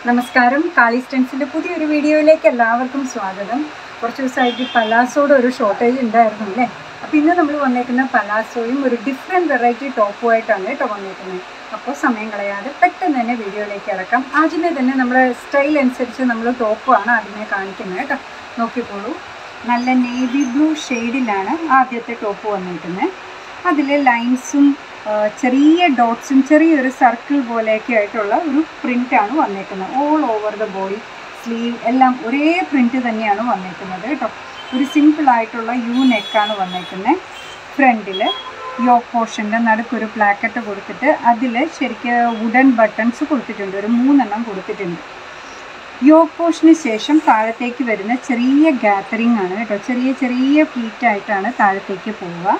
നമസ്കാരം കാളി സ്റ്റെൻസിൻ്റെ പുതിയൊരു വീഡിയോയിലേക്ക് എല്ലാവർക്കും സ്വാഗതം കുറച്ച് ദിവസമായിട്ട് പലാസോയുടെ ഒരു ഷോർട്ടേജ് ഉണ്ടായിരുന്നു അല്ലേ അപ്പോൾ ഇന്ന് നമ്മൾ വന്നേക്കുന്ന പലാസോയും ഒരു ഡിഫറെൻറ്റ് വെറൈറ്റി ടോപ്പുമായിട്ടാണ് കേട്ടോ വന്നേക്കുന്നത് അപ്പോൾ സമയം കളയാതെ പെട്ടെന്ന് തന്നെ വീഡിയോയിലേക്ക് ഇറക്കാം ആദ്യമേ തന്നെ നമ്മുടെ സ്റ്റൈൽ അനുസരിച്ച് നമ്മൾ ടോപ്പാണ് ആദ്യമേ കാണിക്കുന്നത് കേട്ടോ നോക്കിക്കോളൂ നല്ല നേവി ബ്ലൂ ഷെയ്ഡിലാണ് ആദ്യത്തെ ടോപ്പ് വന്നിരിക്കുന്നത് അതിൽ ലൈൻസും ചെറിയ ഡോട്ട്സും ചെറിയൊരു സർക്കിൾ പോലെയൊക്കെ ആയിട്ടുള്ള ഒരു പ്രിൻ്റാണ് വന്നേക്കുന്നത് all over the body sleeve എല്ലാം ഒരേ പ്രിൻ്റ് തന്നെയാണ് വന്നേക്കുന്നത് കേട്ടോ ഒരു സിമ്പിളായിട്ടുള്ള യു നെക്കാണ് വന്നേക്കുന്നത് ഫ്രണ്ടിൽ യോക്ക് പോർഷൻ്റെ നടുക്കൊരു പ്ലാക്കറ്റ് കൊടുത്തിട്ട് അതിൽ ശരിക്ക് വുഡൻ ബട്ടൺസ് കൊടുത്തിട്ടുണ്ട് ഒരു മൂന്നെണ്ണം കൊടുത്തിട്ടുണ്ട് യോക്ക് പോഷന് ശേഷം താഴത്തേക്ക് വരുന്ന ചെറിയ ഗാത്തറിംഗ് ആണ് കേട്ടോ ചെറിയ ചെറിയ പ്ലീറ്റായിട്ടാണ് താഴത്തേക്ക് പോവുക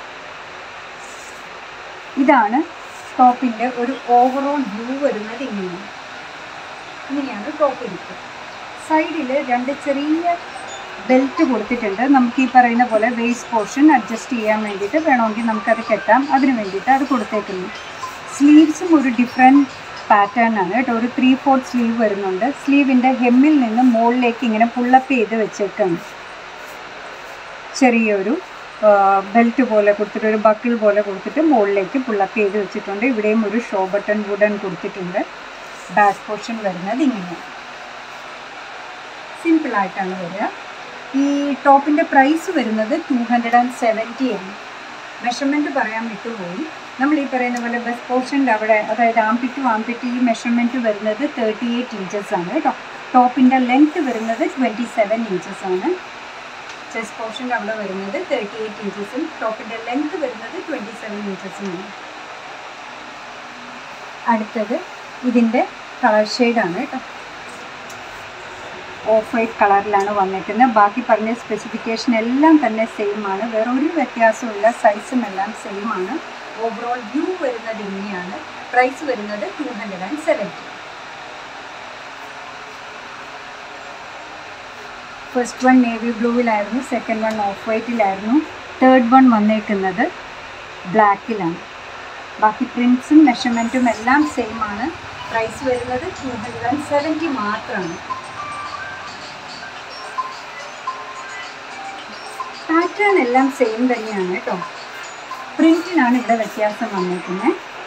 ഇതാണ് ടോപ്പിൻ്റെ ഒരു ഓവറോൾ വ്യൂ വരുന്നത് ഇങ്ങനെയാണ് ഇങ്ങനെയാണ് ടോപ്പ് ഇരിക്കുക സൈഡിൽ രണ്ട് ചെറിയ ബെൽറ്റ് കൊടുത്തിട്ടുണ്ട് നമുക്ക് ഈ പറയുന്ന പോലെ വേസ്റ്റ് പോർഷൻ അഡ്ജസ്റ്റ് ചെയ്യാൻ വേണ്ടിയിട്ട് വേണമെങ്കിൽ നമുക്കത് കെട്ടാം അതിന് വേണ്ടിയിട്ട് അത് കൊടുത്തേക്കുന്നു സ്ലീവ്സും ഒരു ഡിഫറെൻറ്റ് പാറ്റേൺ ആണ് കേട്ടോ ഒരു ത്രീ ഫോർത്ത് സ്ലീവ് വരുന്നുണ്ട് സ്ലീവിൻ്റെ ഹെമ്മിൽ നിന്ന് മുകളിലേക്ക് ഇങ്ങനെ പുള്ളപ്പ് ചെയ്ത് വെച്ചേക്കാണ് ചെറിയൊരു ബെൽറ്റ് പോലെ കൊടുത്തിട്ട് ഒരു ബക്കിൾ പോലെ കൊടുത്തിട്ട് മുകളിലേക്ക് പുള്ളപ്പ് ചെയ്ത് വെച്ചിട്ടുണ്ട് ഇവിടെയും ഒരു ഷോ ബട്ടൺ വുഡൻ കൊടുത്തിട്ടുണ്ട് ബാക്ക് പോർഷൻ വരുന്നത് ഇങ്ങനെയാണ് സിമ്പിളായിട്ടാണ് വരിക ഈ ടോപ്പിൻ്റെ പ്രൈസ് വരുന്നത് ടു ഹൺഡ്രഡ് ആൻഡ് സെവൻറ്റി ആണ് മെഷർമെൻറ്റ് പറയാൻ വിട്ടുപോയി നമ്മൾ ഈ പറയുന്ന പോലെ ബസ് പോർഷൻ്റെ അവിടെ അതായത് ആംപിറ്റ് ടു ആംപിറ്റ് ഈ മെഷർമെൻറ്റ് വരുന്നത് തേർട്ടി എയ്റ്റ് ഇഞ്ചസ് ആണ് കേട്ടോ ടോപ്പിൻ്റെ ലെങ്ത്ത് വരുന്നത് ട്വൻറ്റി സെവൻ ഇഞ്ചസ് ആണ് ചെസ്റ്റ് പോർഷൻ്റെ അവിടെ വരുന്നത് തേർട്ടി എയ്റ്റ് ഇഞ്ചസും ടോപ്പിൻ്റെ ലെങ്ത്ത് വരുന്നത് ട്വൻറ്റി സെവൻ ഇഞ്ചസുമാണ് അടുത്തത് ഇതിൻ്റെ കളർ ഷെയ്ഡാണ് കേട്ടോ ഓഫ് വൈറ്റ് കളറിലാണ് വന്നിരിക്കുന്നത് ബാക്കി പറഞ്ഞ സ്പെസിഫിക്കേഷൻ എല്ലാം തന്നെ സെയിം ആണ് വേറെ ഒരു വ്യത്യാസമില്ല സൈസും എല്ലാം സെയിം ആണ് ഓവറോൾ വ്യൂ വരുന്നത് ഇങ്ങനെയാണ് പ്രൈസ് വരുന്നത് two hundred and seventy first one navy ബ്ലൂവിലായിരുന്നു സെക്കൻഡ് വൺ ഓഫ് വൈറ്റിലായിരുന്നു തേർഡ് വൺ വന്നേക്കുന്നത് ബ്ലാക്കിലാണ് ബാക്കി പ്രിൻസും മെഷർമെൻറ്റും എല്ലാം സെയിം ആണ് പ്രൈസ് വരുന്നത് ടു ഹൺഡ്രഡ് ആൻഡ് സെവൻറ്റി മാത്രമാണ് പാറ്റേൺ എല്ലാം സെയിം തന്നെയാണ് കേട്ടോ പ്രിൻറ്റിനാണ് ഇവിടെ വ്യത്യാസം വന്നേക്കുന്നത്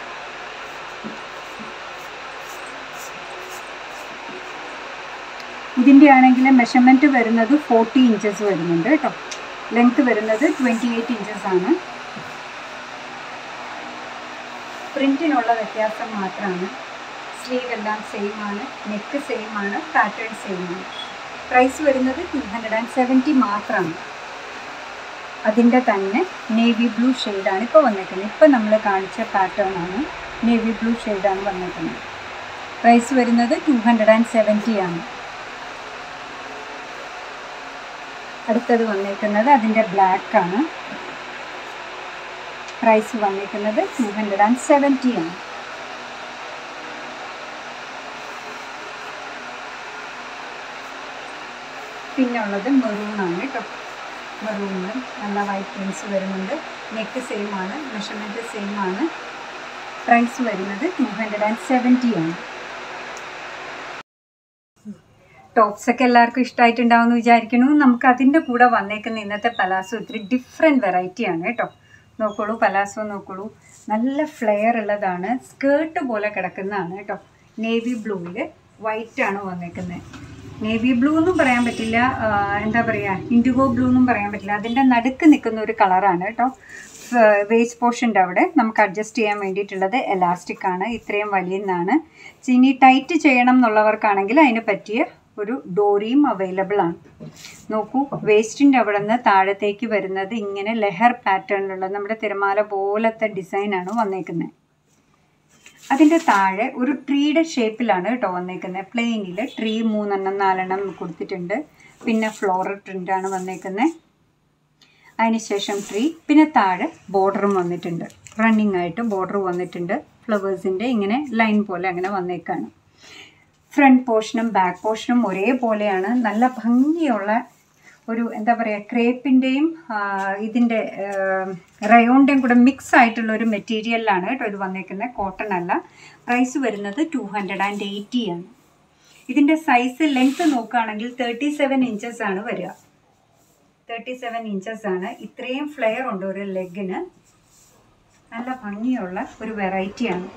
ഇതിൻ്റെ ആണെങ്കിൽ മെഷർമെൻറ്റ് വരുന്നത് ഫോർട്ടി ഇഞ്ചസ് വരുന്നുണ്ട് കേട്ടോ ലെങ്ത് വരുന്നത് ട്വൻറ്റി എയ്റ്റ് ഇഞ്ചസ് ആണ് പ്രിൻറ്റിനുള്ള വ്യത്യാസം മാത്രമാണ് സ്ലീവ് എല്ലാം സെയിം ആണ് നെക്ക് സെയിം ആണ് പാറ്റേൺ സെയിം ആണ് പ്രൈസ് വരുന്നത് ടു ഹൺഡ്രഡ് ആൻഡ് സെവൻറ്റി മാത്രമാണ് അതിൻ്റെ തന്നെ നേവി ബ്ലൂ ഷെയ്ഡാണ് ഇപ്പോൾ വന്നേക്കുന്നത് ഇപ്പോൾ നമ്മൾ കാണിച്ച പാറ്റേൺ ആണ് നേവി ബ്ലൂ ഷെയ്ഡാണ് വന്നേക്കുന്നത് പ്രൈസ് വരുന്നത് ടു ഹൺഡ്രഡ് ആൻഡ് സെവൻറ്റി ആണ് അടുത്തത് വന്നേക്കുന്നത് അതിൻ്റെ ബ്ലാക്ക് ആണ് പ്രൈസ് വന്നേക്കുന്നത് ടു ഹൺഡ്രഡ് ആൻഡ് സെവൻറ്റി ആണ് പിന്നെ ഉള്ളത് മെറൂൺ ആണ് കേട്ടോ മെറൂണിൽ നല്ല വൈറ്റ് പ്രിൻസ് വരുന്നുണ്ട് നെക്ക് സെയിം ആണ് മെഷർമെൻറ്റ് സെയിം ആണ് പ്രൈസ് വരുന്നത് ടു ഹൺഡ്രഡ് ആൻഡ് സെവൻറ്റി ആണ് ടോപ്സ് ഒക്കെ എല്ലാവർക്കും ഇഷ്ടമായിട്ടുണ്ടാവുമെന്ന് വിചാരിക്കുന്നു നമുക്ക് അതിൻ്റെ കൂടെ വന്നേക്കുന്ന ഇന്നത്തെ പലാസോ ഇത്തിരി ഡിഫറെൻറ്റ് വെറൈറ്റിയാണ് കേട്ടോ നോക്കോളൂ പലാസോ നോക്കോളൂ നല്ല ഫ്ലെയർ ഉള്ളതാണ് സ്കേർട്ട് പോലെ കിടക്കുന്നതാണ് കേട്ടോ നേവി ബ്ലൂവിൽ വൈറ്റ് ആണ് വന്നേക്കുന്നത് നേവി ബ്ലൂ എന്നും പറയാൻ പറ്റില്ല എന്താ പറയുക ഇൻഡിഗോ ബ്ലൂ എന്നും പറയാൻ പറ്റില്ല അതിൻ്റെ നടുക്ക് നിൽക്കുന്ന ഒരു കളറാണ് കേട്ടോ വേസ്റ്റ് പോർഷൻ്റെ അവിടെ നമുക്ക് അഡ്ജസ്റ്റ് ചെയ്യാൻ വേണ്ടിയിട്ടുള്ളത് എലാസ്റ്റിക് ആണ് ഇത്രയും വലിയെന്നാണ് ഇനി ടൈറ്റ് ചെയ്യണം എന്നുള്ളവർക്കാണെങ്കിൽ അതിന് പറ്റിയ ഒരു ഡോറിയും അവൈലബിൾ ആണ് നോക്കൂ വേസ്റ്റിൻ്റെ അവിടെ നിന്ന് താഴത്തേക്ക് വരുന്നത് ഇങ്ങനെ ലെഹർ പാറ്റേണിലുള്ള നമ്മുടെ തിരമാല പോലത്തെ ഡിസൈനാണ് വന്നേക്കുന്നത് അതിൻ്റെ താഴെ ഒരു ട്രീയുടെ ഷേപ്പിലാണ് കേട്ടോ വന്നേക്കുന്നത് പ്ലെയിനിൽ ട്രീ മൂന്നെണ്ണം നാലെണ്ണം കൊടുത്തിട്ടുണ്ട് പിന്നെ ഫ്ലോറൽ പ്രിൻ്റാണ് വന്നേക്കുന്നത് അതിനുശേഷം ട്രീ പിന്നെ താഴെ ബോർഡറും വന്നിട്ടുണ്ട് റണ്ണിങ് ആയിട്ട് ബോർഡർ വന്നിട്ടുണ്ട് ഫ്ലവേഴ്സിൻ്റെ ഇങ്ങനെ ലൈൻ പോലെ അങ്ങനെ വന്നേക്കാണ് ഫ്രണ്ട് പോർഷനും ബാക്ക് പോർഷനും ഒരേപോലെയാണ് നല്ല ഭംഗിയുള്ള ഒരു എന്താ പറയുക ക്രേപ്പിൻ്റെയും ഇതിൻ്റെ റയോണിൻ്റെയും കൂടെ മിക്സ് ആയിട്ടുള്ള ഒരു മെറ്റീരിയലിലാണ് കേട്ടോ ഇത് വന്നേക്കുന്നത് കോട്ടൺ അല്ല പ്രൈസ് വരുന്നത് ടു ഹൺഡ്രഡ് ആൻഡ് എയ്റ്റി ആണ് ഇതിൻ്റെ സൈസ് ലെങ്ത് നോക്കുകയാണെങ്കിൽ തേർട്ടി സെവൻ ഇഞ്ചസ് ആണ് വരിക തേർട്ടി സെവൻ ഇഞ്ചസ് ആണ് ഇത്രയും ഫ്ലെയർ ഉണ്ട് ഒരു ലെഗിന് നല്ല ഭംഗിയുള്ള ഒരു വെറൈറ്റിയാണ്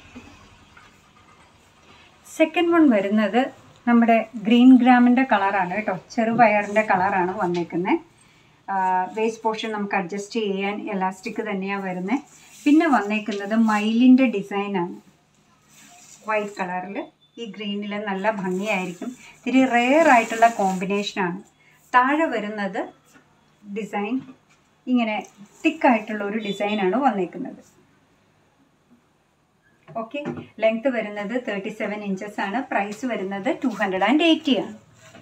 സെക്കൻഡ് വൺ വരുന്നത് നമ്മുടെ ഗ്രീൻ ഗ്രാമിൻ്റെ കളറാണ് കേട്ടോ ചെറുപയറിൻ്റെ കളറാണ് വന്നേക്കുന്നത് വേസ്റ്റ് പോർഷൻ നമുക്ക് അഡ്ജസ്റ്റ് ചെയ്യാൻ എലാസ്റ്റിക് തന്നെയാണ് വരുന്നത് പിന്നെ വന്നേക്കുന്നത് മയിലിൻ്റെ ഡിസൈനാണ് വൈറ്റ് കളറിൽ ഈ ഗ്രീനിൽ നല്ല ഭംഗിയായിരിക്കും ഇത്തിരി റെയർ ആയിട്ടുള്ള കോമ്പിനേഷനാണ് താഴെ വരുന്നത് ഡിസൈൻ ഇങ്ങനെ തിക്കായിട്ടുള്ള ഒരു ഡിസൈനാണ് വന്നേക്കുന്നത് ഓക്കെ ലെങ്ത് വരുന്നത് തേർട്ടി സെവൻ ഇഞ്ചസ് ആണ് പ്രൈസ് വരുന്നത് ടു ഹൺഡ്രഡ് ആൻഡ് എയ്റ്റി ആണ്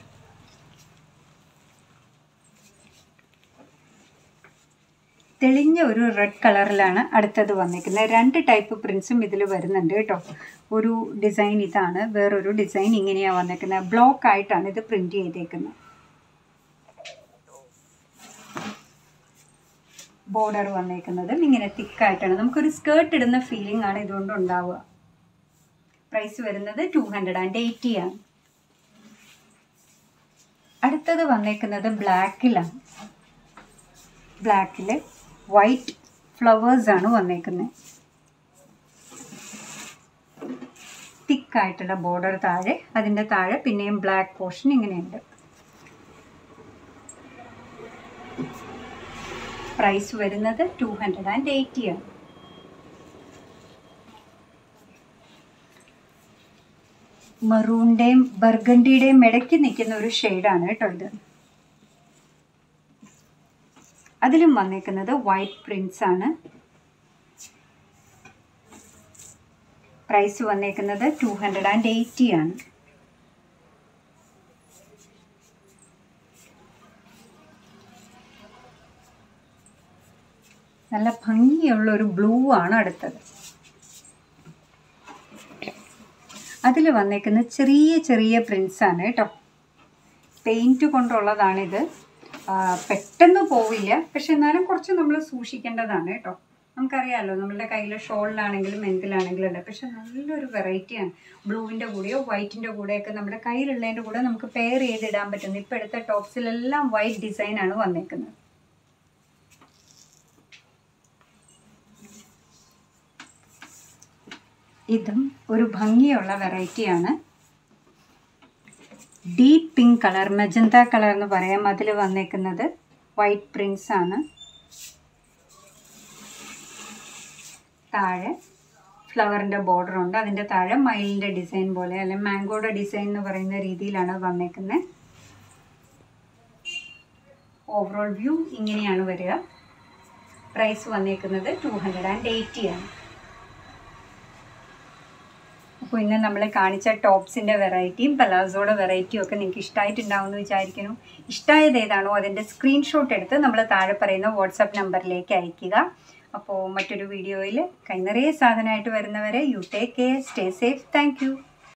തെളിഞ്ഞ ഒരു റെഡ് കളറിലാണ് അടുത്തത് വന്നിരിക്കുന്നത് രണ്ട് ടൈപ്പ് പ്രിൻസും ഇതിൽ വരുന്നുണ്ട് കേട്ടോ ഒരു ഡിസൈൻ ഇതാണ് വേറൊരു ഡിസൈൻ ഇങ്ങനെയാണ് വന്നിരിക്കുന്നത് ബ്ലോക്ക് ആയിട്ടാണ് ഇത് പ്രിന്റ് ചെയ്തേക്കുന്നത് ബോർഡർ വന്നേക്കുന്നതും ഇങ്ങനെ തിക്കായിട്ടാണ് നമുക്കൊരു സ്കേർട്ട് ഇടുന്ന ഫീലിംഗ് ആണ് ഇതുകൊണ്ട് ഉണ്ടാവുക പ്രൈസ് വരുന്നത് ടു ഹൺഡ്രഡ് ആൻഡ് എയ്റ്റി ആണ് അടുത്തത് വന്നേക്കുന്നത് ബ്ലാക്കിലാണ് ബ്ലാക്കിൽ വൈറ്റ് ഫ്ലവേഴ്സ് ആണ് വന്നേക്കുന്നത് തിക്കായിട്ടുള്ള ബോർഡർ താഴെ അതിൻ്റെ താഴെ പിന്നെയും ബ്ലാക്ക് പോർഷൻ ഇങ്ങനെയുണ്ട് പ്രൈസ് വരുന്നത് ടു ഹൺഡ്രഡ് ആൻഡ് എയ്റ്റി ആണ് മെറൂണിൻ്റെയും ബർഗണ്ടിയുടെയും ഇടയ്ക്ക് നിൽക്കുന്ന ഒരു ഷെയ്ഡാണ് കേട്ടോ ഇത് അതിലും വന്നേക്കുന്നത് വൈറ്റ് പ്രിൻസ് ആണ് പ്രൈസ് വന്നേക്കുന്നത് ടു ഹൺഡ്രഡ് ആൻഡ് എയ്റ്റി ആണ് നല്ല ഭംഗിയുള്ള ഒരു ബ്ലൂ ആണ് അടുത്തത് അതിൽ വന്നേക്കുന്ന ചെറിയ ചെറിയ പ്രിൻസ് ആണ് കേട്ടോ പെയിൻറ്റ് കൊണ്ടുള്ളതാണിത് ആ, പെട്ടെന്ന് പോവില്ല പക്ഷെ എന്നാലും കുറച്ച് നമ്മൾ സൂക്ഷിക്കേണ്ടതാണ് കേട്ടോ നമുക്കറിയാമല്ലോ നമ്മളുടെ കയ്യിൽ ഷോളിലാണെങ്കിലും എന്തിലാണെങ്കിലും ഉണ്ട് പക്ഷെ നല്ലൊരു വെറൈറ്റിയാണ് ബ്ലൂവിൻ്റെ കൂടെയോ വൈറ്റിൻ്റെ കൂടെയൊക്കെ നമ്മുടെ കയ്യിലുള്ളതിൻ്റെ കൂടെ നമുക്ക് പെയർ ചെയ്തിടാൻ പറ്റുന്നു ഇപ്പോൾ എടുത്ത ടോപ്സിലെല്ലാം വൈറ്റ് ഡിസൈനാണ് വന്നേക്കുന്നത് ഇതും ഒരു ഭംഗിയുള്ള വെറൈറ്റിയാണ് deep pink colour magenta colour എന്ന് പറയാം അതിൽ വന്നേക്കുന്നത് വൈറ്റ് പ്രിൻസ് ആണ് താഴെ ഫ്ലവറിൻ്റെ ബോർഡർ ഉണ്ട് അതിൻ്റെ താഴെ മയിലിൻ്റെ ഡിസൈൻ പോലെ അല്ലെങ്കിൽ മാംഗോയുടെ ഡിസൈൻ എന്ന് പറയുന്ന രീതിയിലാണ് വന്നേക്കുന്നത് ഓവറോൾ വ്യൂ ഇങ്ങനെയാണ് വരിക പ്രൈസ് വന്നേക്കുന്നത് ടു ഹൺഡ്രഡ് ആൻഡ് എയ്റ്റി ആണ് അപ്പോൾ ഇന്ന് നമ്മൾ കാണിച്ച ടോപ്സിൻ്റെ വെറൈറ്റിയും പലാസോയുടെ വെറൈറ്റിയും ഒക്കെ നിങ്ങൾക്ക് ഇഷ്ടമായിട്ടുണ്ടാവും എന്ന് വിചാരിക്കുന്നു ഇഷ്ടമായത് ഏതാണോ അതിൻ്റെ സ്ക്രീൻഷോട്ട് എടുത്ത് നമ്മൾ താഴെ പറയുന്ന വാട്സപ്പ് നമ്പറിലേക്ക് അയയ്ക്കുക അപ്പോൾ മറ്റൊരു വീഡിയോയിൽ കൈ നിറയെ സാധനമായിട്ട് വരുന്നവരെ you take care stay safe thank